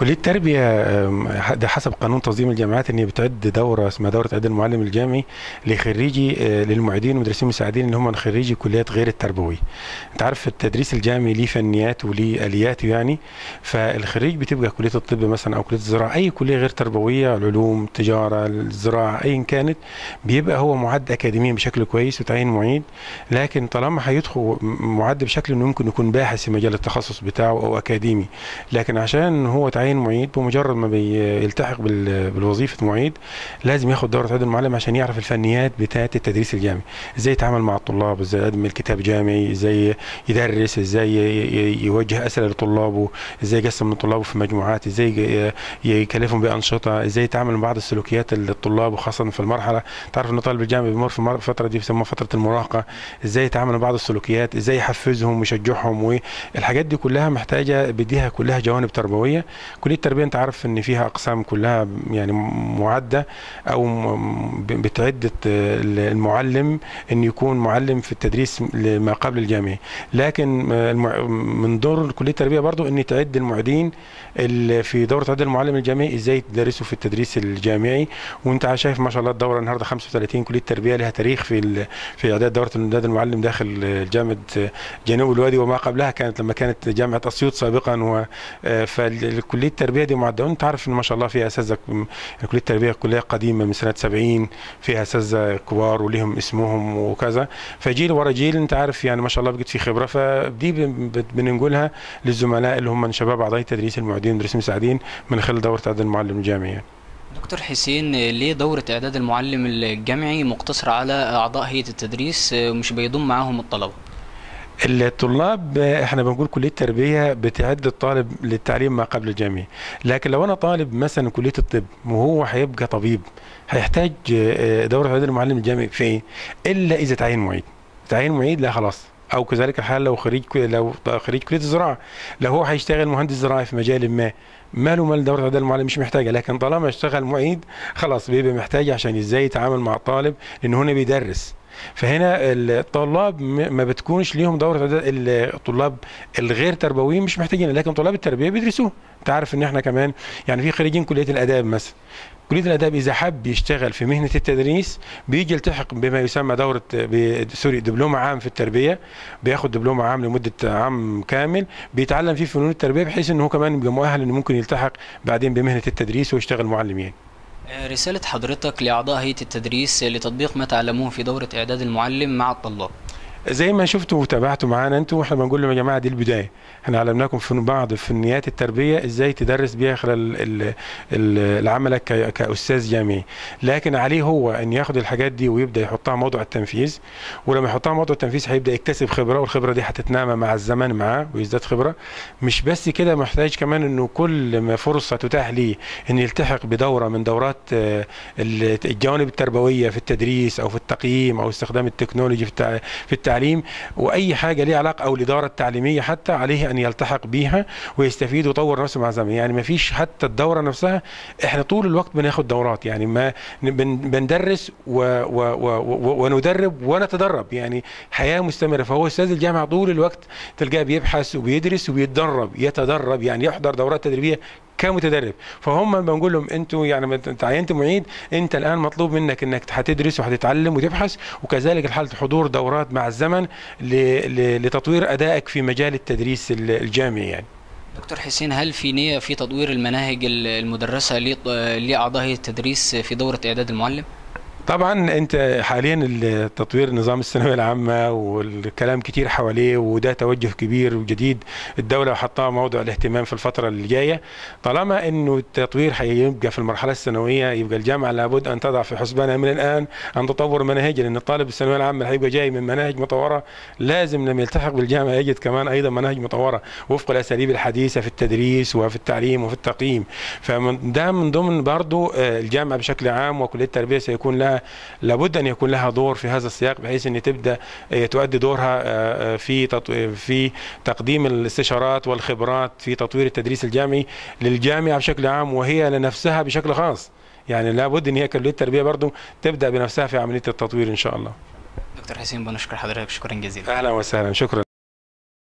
كليه التربيه آم، ده حسب قانون تنظيم الجامعات ان هي بتعد دوره اسمها دوره اعداد المعلم الجامعي لخريجي آه، للمعيدين والمدرسين المساعدين اللي هم خريجي كليات غير التربويه. انت عارف التدريس الجامعي ليه فنيات وليه اليات يعني فالخريج بتبقى كليه الطب مثلا او كليه الزراعه اي كليه غير تربويه العلوم التجاره الزراعه ايا كانت بيبقى هو معد اكاديميا بشكل كويس وتعين معيد لكن طالما هيدخل معد بشكل انه ممكن يكون باحث في مجال التخصص بتاعه او اكاديمي لكن عشان هو تعين معيد بمجرد ما بيلتحق بال- بالوظيفه معيد لازم ياخد دوره عدد المعلم عشان يعرف الفنيات بتاعه التدريس الجامعي ازاي يتعامل مع الطلاب ازاي يقدم الكتاب جامعي ازاي يدرس ازاي ي- ي- يوجه اسئله لطلابه ازاي يقسم من طلابه في مجموعات ازاي ي- يكلفهم بانشطه ازاي يتعامل مع بعض السلوكيات الطلاب وخاصه في المرحله تعرف ان طالب الجامعي بيمر في مر- الفتره دي بيسموها فتره المراهقه ازاي يتعامل مع بعض السلوكيات ازاي يحفزهم ويشجعهم والحاجات دي كلها محتاجه بديها كلها جوانب تربويه كليه التربيه انت عارف ان فيها اقسام كلها يعني معده او م- بتعد المعلم ان يكون معلم في التدريس ما قبل الجامعي لكن المع- من دور كليه التربيه برضو ان تعد المعيدين اللي في دوره عد المعلم الجامعي ازاي يدرسوا في التدريس الجامعي وانت شايف ما شاء الله الدوره النهارده 35 كليه تربيه لها تاريخ في ال- في اعداد دوره اعداد المعلم داخل جامعه جنوب الوادي وما قبلها كانت لما كانت جامعه اسيوط سابقا و فالكليه التربيه دي معده وانت عارف ان ما شاء الله فيها اساتذه كليه التربيه كليه قديمه من سنه 70 فيها اساتذه كبار وليهم اسمهم وكذا فجيل ورا جيل انت عارف يعني ما شاء الله بقت في خبره فدي بن- بن- بننقلها للزملاء اللي هم من شباب اعضاء تدريس المعيدين والمدرسين المساعدين من خلال دوره اعداد المعلم الجامعي يعني. دكتور حسين ليه دورة إعداد المعلم الجامعي مقتصرة على أعضاء هيئة التدريس ومش بيضم معاهم الطلبة؟ الطلاب آه، احنا بنقول كليه التربيه بتعد الطالب للتعليم ما قبل الجامعي لكن لو انا طالب مثلا كليه الطب وهو هيبقى طبيب هيحتاج آه، دوره اعداد المعلم الجامعي في ايه الا اذا تعين معيد تعين معيد لا خلاص او كذلك الحال لو خريج كل- لو خريج كليه الزراعه لو هو هيشتغل مهندس زراعي في مجال ما ماله مال دوره اعداد المعلم مش محتاجه لكن طالما اشتغل معيد خلاص بيبقى محتاج عشان ازاي يتعامل مع الطالب لان هنا بيدرس فهنا الطلاب م- ما بتكونش ليهم دوره إعداد- الطلاب الغير تربويين مش محتاجين لكن طلاب التربيه بيدرسوه انت عارف ان احنا كمان يعني في خريجين كليه الاداب مثلا كليه الاداب اذا حب يشتغل في مهنه التدريس بيجي يلتحق بما يسمى دوره ب- سوري دبلوم عام في التربيه بياخد دبلوم عام لمده عام كامل بيتعلم فيه فنون التربيه بحيث انه هو كمان يبقى مؤهل انه ممكن يلتحق بعدين بمهنه التدريس ويشتغل معلم يعني آه، رسالة حضرتك لأعضاء هيئة التدريس لتطبيق ما تعلموه في دورة إعداد المعلم مع الطلاب زي ما شفتوا وتابعتوا معانا انتوا واحنا بنقول لهم يا جماعه دي البدايه احنا علمناكم في بعض فنيات التربيه ازاي تدرس بيها خلال ال- ال- العملك ك- كاستاذ جامعي لكن عليه هو ان ياخد الحاجات دي ويبدا يحطها موضوع التنفيذ ولما يحطها موضوع التنفيذ هيبدا يكتسب خبره والخبره دي هتتنامى مع الزمن معاه ويزداد خبره مش بس كده محتاج كمان انه كل ما فرصه تتاح ليه ان يلتحق بدوره من دورات آه، ال- الجوانب التربويه في التدريس او في التقييم او استخدام التكنولوجي في التع- في التعليم واي حاجه ليها علاقه او الاداره التعليميه حتى عليه ان يلتحق بيها ويستفيد ويطور نفسه مع الزمن يعني ما فيش حتى الدوره نفسها احنا طول الوقت بناخد دورات يعني ما بن بندرس و و و و وندرب ونتدرب يعني حياه مستمره فهو استاذ الجامعه طول الوقت تلقاه بيبحث وبيدرس وبيتدرب يتدرب يعني يحضر دورات تدريبيه كمتدرب فهم بنقول لهم انتوا يعني ما انت عينت معيد انت الان مطلوب منك انك هتدرس وهتتعلم وتبحث وكذلك الحال حضور دورات مع الزمن ل- ل- لتطوير ادائك في مجال التدريس ال- الجامعي يعني دكتور حسين هل في نية في تطوير المناهج ال- المدرسة لط- لأعضاء هيئة التدريس في دورة إعداد المعلم؟ طبعا انت حاليا التطوير نظام الثانويه العامه والكلام كتير حواليه وده توجه كبير وجديد الدوله حطها موضوع الاهتمام في الفتره اللي جايه طالما انه التطوير هيبقى في المرحله الثانويه يبقى الجامعه لابد ان تضع في حسبانها من الان ان تطور مناهجها لان الطالب الثانويه العامه اللي هيبقى جاي من مناهج مطوره لازم لما يلتحق بالجامعه يجد كمان ايضا مناهج مطوره وفق الاساليب الحديثه في التدريس وفي التعليم وفي التقييم فده من ضمن برضو آه، الجامعه بشكل عام وكليه التربيه سيكون لها لابد ان يكون لها دور في هذا السياق بحيث ان تبدا آه، تؤدي دورها آه، آه، في تط- آه، في تقديم الاستشارات والخبرات في تطوير التدريس الجامعي للجامعه بشكل عام وهي لنفسها بشكل خاص يعني لابد ان هي كليه التربيه برضو تبدا بنفسها في عمليه التطوير ان شاء الله دكتور حسين بنشكر حضرتك شكرا جزيلا اهلا وسهلا شكرا